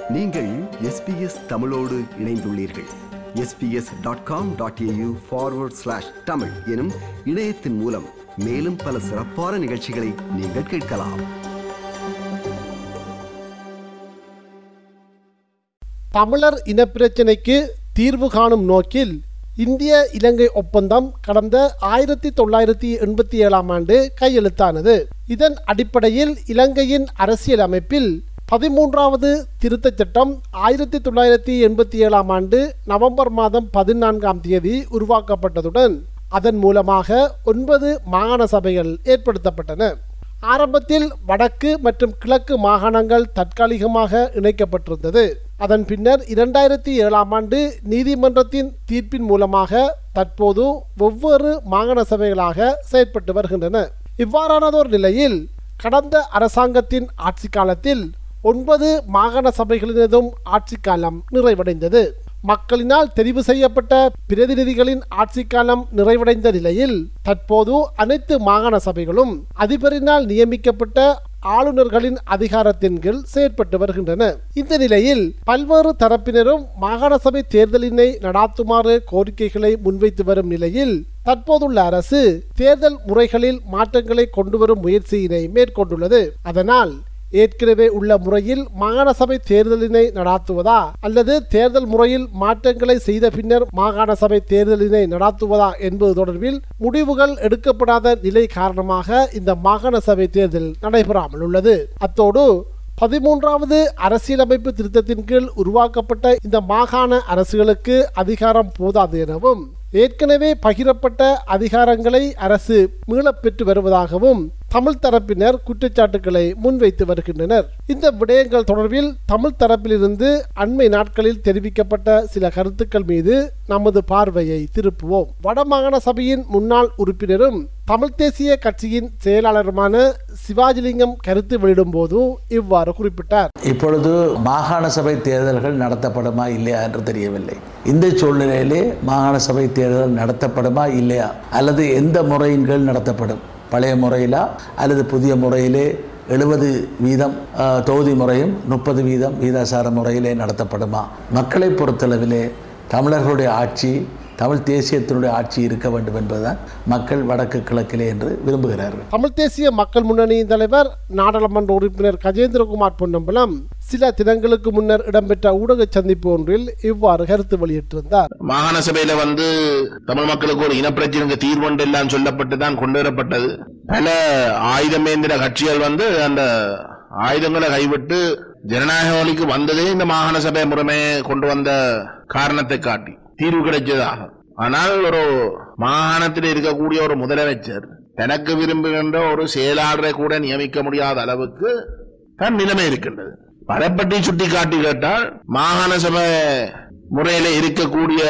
நீங்கள் எஸ்பிஎஸ் தமிழோடு இணைந்துள்ளீர்கள் SBS dot com dot AU forward slash Tamil எனும் இணையத்தின் மூலம் மேலும் பல சிறப்பான நிகழ்ச்சிகளை நீங்கள் கேட்கலாம் தமிழர் இனப்பிரச்சினைக்கு தீர்வு காணும் நோக்கில் இந்திய இலங்கை ஒப்பந்தம் கடந்த ஆயிரத்தி தொள்ளாயிரத்தி எண்பத்தி ஏழாம் ஆண்டு கையெழுத்தானது இதன் அடிப்படையில் இலங்கையின் அரசியல் அமைப்பில் பதிமூன்றாவது திருத்தச் சட்டம் ஆயிரத்தி தொள்ளாயிரத்தி எண்பத்தி ஏழாம் ஆண்டு நவம்பர் மாதம் பதினான்காம் தேதி உருவாக்கப்பட்டதுடன் அதன் மூலமாக ஒன்பது மாகாண சபைகள் ஏற்படுத்தப்பட்டன ஆரம்பத்தில் வடக்கு மற்றும் கிழக்கு மாகாணங்கள் தற்காலிகமாக இணைக்கப்பட்டிருந்தது அதன் பின்னர் இரண்டாயிரத்தி ஏழாம் ஆண்டு நீதிமன்றத்தின் தீர்ப்பின் மூலமாக தற்போது வெவ்வேறு மாகாண சபைகளாக செயற்பட்டு வருகின்றன இவ்வாறானதோர் நிலையில் கடந்த அரசாங்கத்தின் ஆட்சி காலத்தில் ஒன்பது மாகாண சபைகளினதும் ஆட்சி காலம் நிறைவடைந்தது மக்களினால் தெரிவு செய்யப்பட்ட பிரதிநிதிகளின் ஆட்சி காலம் நிறைவடைந்த நிலையில் தற்போது அனைத்து மாகாண சபைகளும் அதிபரினால் நியமிக்கப்பட்ட ஆளுநர்களின் அதிகாரத்தின் கீழ் செயற்பட்டு வருகின்றன இந்த நிலையில் பல்வேறு தரப்பினரும் மாகாண சபை தேர்தலினை நடாத்துமாறு கோரிக்கைகளை முன்வைத்து வரும் நிலையில் தற்போதுள்ள அரசு தேர்தல் முறைகளில் மாற்றங்களை கொண்டுவரும் முயற்சியினை மேற்கொண்டுள்ளது அதனால் ஏற்கனவே உள்ள முறையில் மாகாண சபை தேர்தலினை நடாத்துவதா அல்லது தேர்தல் முறையில் மாற்றங்களை செய்த பின்னர் மாகாண சபை தேர்தலினை நடாத்துவதா என்பது தொடர்பில் முடிவுகள் எடுக்கப்படாத நிலை காரணமாக இந்த மாகாண சபை தேர்தல் நடைபெறாமல் உள்ளது அத்தோடு பதிமூன்றாவது அரசியலமைப்பு திருத்தத்தின் கீழ் உருவாக்கப்பட்ட இந்த மாகாண அரசுகளுக்கு அதிகாரம் போதாது எனவும் ஏற்கனவே பகிரப்பட்ட அதிகாரங்களை அரசு மீளப் பெற்று வருவதாகவும் தமிழ் தரப்பினர் குற்றச்சாட்டுகளை முன்வைத்து வருகின்றனர் இந்த விடயங்கள் தொடர்பில் தமிழ் தரப்பிலிருந்து அண்மை நாட்களில் தெரிவிக்கப்பட்ட சில கருத்துக்கள் மீது நமது பார்வையை திருப்புவோம் வடமாகாண சபையின் முன்னாள் உறுப்பினரும் தமிழ் தேசிய கட்சியின் செயலாளருமான சிவாஜிலிங்கம் கருத்து வெளியிடும் போது இவ்வாறு குறிப்பிட்டார் இப்பொழுது மாகாண சபை தேர்தல்கள் நடத்தப்படுமா இல்லையா என்று தெரியவில்லை இந்த சூழ்நிலையிலே மாகாண சபை தேர்தல் நடத்தப்படுமா இல்லையா அல்லது எந்த முறையின் கீழ் நடத்தப்படும் பழைய முறையிலா அல்லது புதிய முறையிலே எழுபது வீதம் அஹ், தொகுதி முறையும் முப்பது வீதம் வீதாசார முறையிலே நடத்தப்படுமா மக்களை பொறுத்தளவிலே தமிழர்களுடைய ஆட்சி தமிழ் தேசியத்தினுடைய ஆட்சி இருக்க வேண்டும் என்பதுதான் மக்கள் வடக்கு கிழக்கிலே என்று விரும்புகிறார்கள் தமிழ் தேசிய மக்கள் முன்னணியின் தலைவர் நாடாளுமன்ற உறுப்பினர் கஜேந்திரகுமார் பொன்னம்பலம் சில தினங்களுக்கு முன்னர் இடம்பெற்ற ஊடக சந்திப்பு ஒன்றில் இவ்வாறு கருத்து வெளியிட்டிருந்தார் மாகாண சபையில வந்து தமிழ் மக்களுக்கு ஒரு இனப்பிரச்சனைக்கு தீர்வுண்டு எல்லாம் சொல்லப்பட்டு தான் கொண்டு வரப்பட்டது பல ஆயுதமேந்திர கட்சிகள் வந்து அந்த ஆயுதங்களை கைவிட்டு ஜனநாயக வழிக்கு வந்ததே இந்த மாகாண சபை முறைமையை கொண்டு வந்த காரணத்தை காட்டி தீர்வு கிடைச்சதாக ஆனால் ஒரு மாகாணத்தில் இருக்கக்கூடிய ஒரு முதலமைச்சர் தனக்கு விரும்புகின்ற ஒரு செயலாளரை கூட நியமிக்க முடியாத அளவுக்கு தான் நிலைமை இருக்கின்றது அதை பற்றி சுட்டி காட்டி கேட்டால் மாகாண சபை முறையில இருக்கக்கூடிய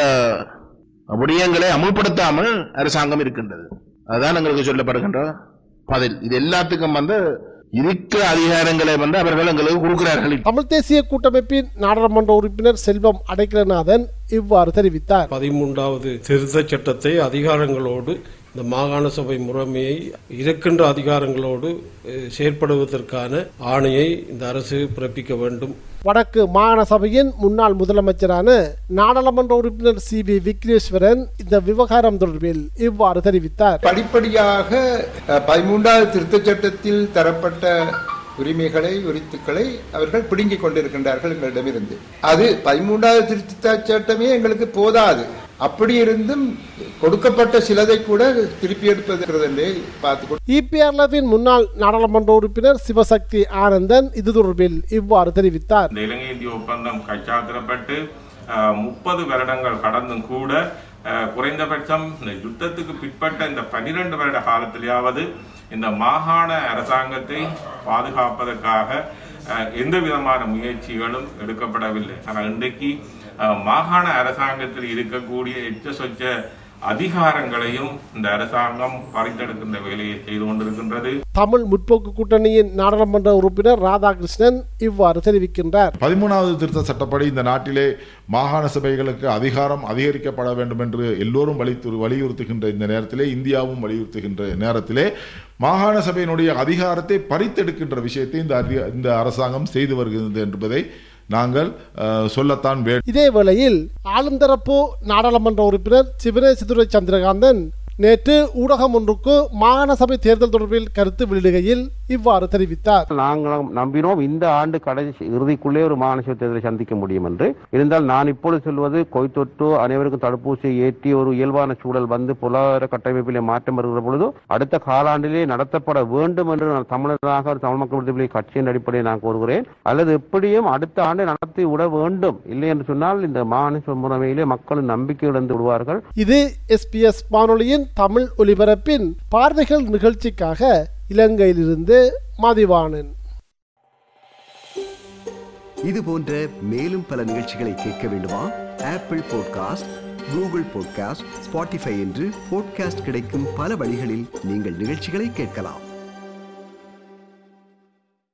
விடயங்களை அமுல்படுத்தாமல் அரசாங்கம் இருக்கின்றது அதுதான் எங்களுக்கு சொல்லப்படுகின்ற பதில் இது எல்லாத்துக்கும் வந்து இருக்கிற அதிகாரங்களை வந்து அவர்கள் எங்களுக்கு கொடுக்கிறார்கள் தமிழ் தேசிய கூட்டமைப்பின் நாடாளுமன்ற உறுப்பினர் செல்வம் அடைக்கலநாதன் இவ்வாறு தெரிவித்தார் பதிமூன்றாவது திருத்தச் சட்டத்தை அதிகாரங்களோடு இந்த மாகாண சபை முறைமையை இருக்கின்ற அதிகாரங்களோடு அஹ், செயற்படுவதற்கான ஆணையை இந்த அரசு பிறப்பிக்க வேண்டும் வடக்கு மாகாண சபையின் முன்னாள் முதலமைச்சரான நாடாளுமன்ற உறுப்பினர் சி வி விக்னேஸ்வரன் இந்த விவகாரம் தொடர்பில் இவ்வாறு தெரிவித்தார் படிப்படியாக அஹ், பதிமூன்றாவது திருத்தச் சட்டத்தில் தரப்பட்ட உரிமைகளை உரித்துக்களை அவர்கள் பிடுங்கிக் கொண்டிருக்கின்றார்கள் எங்களிடமிருந்து அது பதிமூன்றாவது திருத்தச் சட்டமே எங்களுக்கு போதாது அப்படி இருந்தும் கொடுக்கப்பட்ட சிலதை கூட திருப்பி எடுப்பது என்றே பார்த்து இபிஆர்லவின் முன்னாள் நாடாளுமன்ற உறுப்பினர் சிவசக்தி ஆனந்தன் இது தொடர்பில் இவ்வாறு தெரிவித்தார் இந்த இலங்கை இந்திய ஒப்பந்தம் கைச்சாத்திரப்பட்டு முப்பது வருடங்கள் கடந்தும் கூட அஹ், குறைந்தபட்சம் இந்த யுத்தத்துக்கு பிற்பட்ட இந்த பனிரெண்டு வருட காலத்திலேயாவது இந்த மாகாண அரசாங்கத்தை பாதுகாப்பதற்காக அஹ், எந்த விதமான முயற்சிகளும் எடுக்கப்படவில்லை ஆனால் இன்றைக்கு அஹ், மாகாண அரசாங்கத்தில் இருக்கக்கூடிய எச்ச சொச்ச அதிகாரங்களையும் இந்த அரசாங்கம் பறித்தெடுக்கின்ற வேலையை செய்து கொண்டிருக்கின்றது தமிழ் முற்போக்கு கூட்டணியின் நாடாளுமன்ற உறுப்பினர் ராதாகிருஷ்ணன் இவ்வாறு தெரிவிக்கின்றார் பதிமூணாவது திருத்த சட்டப்படி இந்த நாட்டிலே மாகாண சபைகளுக்கு அதிகாரம் அதிகரிக்கப்பட வேண்டும் என்று எல்லோரும் வலித்து வலியுறுத்துகின்ற இந்த நேரத்திலே இந்தியாவும் வலியுறுத்துகின்ற நேரத்திலே மாகாண சபையினுடைய அதிகாரத்தை பறித்தெடுக்கின்ற விஷயத்தை இந்த அதி- இந்த அரசாங்கம் செய்து வருகிறது என்பதை நாங்கள் அஹ், சொல்லத்தான் வேண்டும் இதே வேளையில் ஆளுந்தரப்பு நாடாளுமன்ற உறுப்பினர் சிவனேசதுரை சந்திரகாந்தன் நேற்று ஊடகம் ஒன்றுக்கு மாகாண சபை தேர்தல் தொடர்பில் கருத்து வெளியிடுகையில் இவ்வாறு தெரிவித்தார் நாங்கள் நம்பினோம் இந்த ஆண்டு கடைசி இறுதிக்குள்ளே ஒரு மாகாண சபை தேர்தலை சந்திக்க முடியும் என்று இருந்தால் நான் இப்பொழுது சொல்வது கொய் தொற்று அனைவருக்கும் தடுப்பூசியை ஏற்றி ஒரு இயல்பான சூழல் வந்து பொருளாதார கட்டமைப்பிலே மாற்றம் வருகிற பொழுது அடுத்த காலாண்டிலே நடத்தப்பட வேண்டும் என்று நான் தமிழராக ஒரு தமிழ் மக்கள் விடுதலை கட்சியின் அடிப்படையில் நான் கூறுகிறேன் அல்லது எப்படியும் அடுத்த ஆண்டு நடத்தி விட வேண்டும் இல்லை என்று சொன்னால் இந்த மாகாண சபை முறைமையிலே மக்கள் நம்பிக்கை இழந்து விடுவார்கள் இது எஸ்பிஎஸ் வானொலியின் தமிழ் ஒலிபரப்பின் பார்வைகள் நிகழ்ச்சிக்காக இலங்கையிலிருந்து மதிவாணன் இது போன்ற மேலும் பல நிகழ்ச்சிகளை கேட்க வேண்டுமா Apple podcast Google podcast Spotify என்று பாட்காஸ்ட் கிடைக்கும் பல வழிகளில் நீங்கள் நிகழ்ச்சிகளை கேட்கலாம்